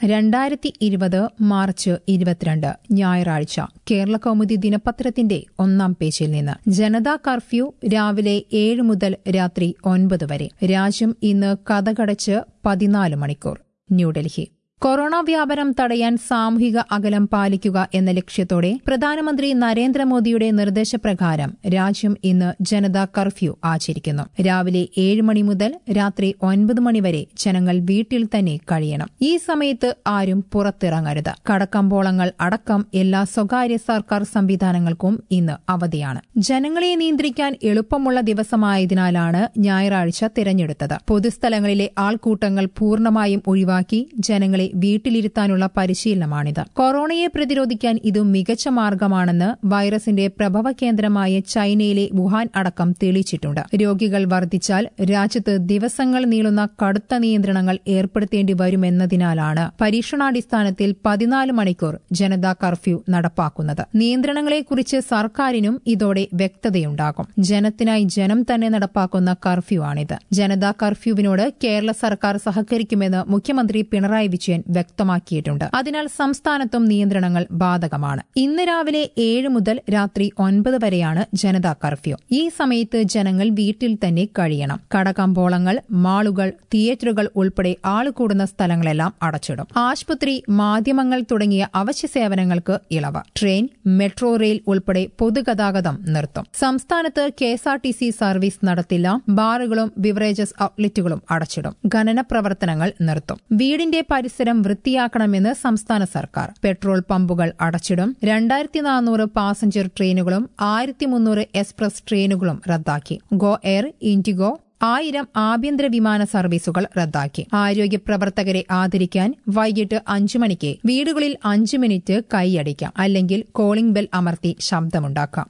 രണ്ടായിരത്തി ഇരുപത് മാർച്ച് ഇരുപത്തിരണ്ട് ഞായറാഴ്ച കേരള കൗമുദി ദിനപത്രത്തിന്റെ ഒന്നാം പേജിൽ നിന്ന് ജനതാ കർഫ്യൂ രാവിലെ ഏഴ് മുതൽ രാത്രി ഒൻപത് വരെ രാജ്യം ഇന്ന് കഥകടച്ച് പതിനാല് മണിക്കൂർ ന്യൂഡൽഹി കൊറോണ വ്യാപനം തടയാൻ സാമൂഹിക അകലം പാലിക്കുക എന്ന ലക്ഷ്യത്തോടെ പ്രധാനമന്ത്രി നരേന്ദ്രമോദിയുടെ നിർദ്ദേശപ്രകാരം രാജ്യം ഇന്ന് ജനതാ കർഫ്യൂ ആചരിക്കുന്നു രാവിലെ ഏഴ് മണി മുതൽ രാത്രി ഒൻപത് മണിവരെ ജനങ്ങൾ വീട്ടിൽ തന്നെ കഴിയണം ഈ സമയത്ത് ആരും പുറത്തിറങ്ങരുത് കടക്കമ്പോളങ്ങൾ അടക്കം എല്ലാ സ്വകാര്യ സർക്കാർ സംവിധാനങ്ങൾക്കും ഇന്ന് അവധിയാണ് ജനങ്ങളെ നിയന്ത്രിക്കാൻ എളുപ്പമുള്ള ദിവസമായതിനാലാണ് ഞായറാഴ്ച തിരഞ്ഞെടുത്തത് പൊതുസ്ഥലങ്ങളിലെ ആൾക്കൂട്ടങ്ങൾ പൂർണ്ണമായും ഒഴിവാക്കി ജനങ്ങളെ വീട്ടിലിരുത്താനുള്ള പരിശീലനമാണിത് കൊറോണയെ പ്രതിരോധിക്കാൻ ഇത് മികച്ച മാർഗമാണെന്ന് വൈറസിന്റെ പ്രഭവ കേന്ദ്രമായ ചൈനയിലെ വുഹാൻ അടക്കം തെളിയിച്ചിട്ടുണ്ട് രോഗികൾ വർദ്ധിച്ചാൽ രാജ്യത്ത് ദിവസങ്ങൾ നീളുന്ന കടുത്ത നിയന്ത്രണങ്ങൾ ഏർപ്പെടുത്തേണ്ടി വരുമെന്നതിനാലാണ് പരീക്ഷണാടിസ്ഥാനത്തിൽ പതിനാല് മണിക്കൂർ ജനതാ കർഫ്യൂ നടപ്പാക്കുന്നത് നിയന്ത്രണങ്ങളെക്കുറിച്ച് സർക്കാരിനും ഇതോടെ വ്യക്തതയുണ്ടാകും ജനത്തിനായി ജനം തന്നെ നടപ്പാക്കുന്ന കർഫ്യൂ ആണിത് ജനതാ കർഫ്യൂവിനോട് കേരള സർക്കാർ സഹകരിക്കുമെന്ന് മുഖ്യമന്ത്രി പിണറായി വിജയൻ വ്യക്തമാക്കിയിട്ടുണ്ട് അതിനാൽ സംസ്ഥാനത്തും നിയന്ത്രണങ്ങൾ ബാധകമാണ് ഇന്ന് രാവിലെ ഏഴ് മുതൽ രാത്രി ഒൻപത് വരെയാണ് ജനതാ കർഫ്യൂ ഈ സമയത്ത് ജനങ്ങൾ വീട്ടിൽ തന്നെ കഴിയണം കടകമ്പോളങ്ങൾ മാളുകൾ തിയേറ്ററുകൾ ഉൾപ്പെടെ ആളുകൂടുന്ന സ്ഥലങ്ങളെല്ലാം അടച്ചിടും ആശുപത്രി മാധ്യമങ്ങൾ തുടങ്ങിയ അവശ്യ സേവനങ്ങൾക്ക് ഇളവ് ട്രെയിൻ മെട്രോ റെയിൽ ഉൾപ്പെടെ പൊതുഗതാഗതം നിർത്തും സംസ്ഥാനത്ത് കെഎസ്ആർടിസി സർവീസ് നടത്തില്ല ബാറുകളും ബിവറേജസ് ഔട്ട്ലെറ്റുകളും അടച്ചിടും ഖനന പ്രവർത്തനങ്ങൾ നിർത്തും വീടിന്റെ പരിസരം വൃത്തിയാക്കണമെന്ന് സംസ്ഥാന സർക്കാർ പെട്രോൾ പമ്പുകൾ അടച്ചിടും രണ്ടായിരത്തി നാനൂറ് പാസഞ്ചർ ട്രെയിനുകളും ആയിരത്തി മുന്നൂറ് എക്സ്പ്രസ് ട്രെയിനുകളും റദ്ദാക്കി ഗോ എയർ ഇൻഡിഗോ ആയിരം ആഭ്യന്തര വിമാന സർവീസുകൾ റദ്ദാക്കി ആരോഗ്യ പ്രവർത്തകരെ ആദരിക്കാൻ വൈകിട്ട് അഞ്ചു മണിക്ക് വീടുകളിൽ അഞ്ചു മിനിറ്റ് കൈയടിക്കാം അല്ലെങ്കിൽ കോളിംഗ് ബെൽ അമർത്തി ശബ്ദമുണ്ടാക്കാം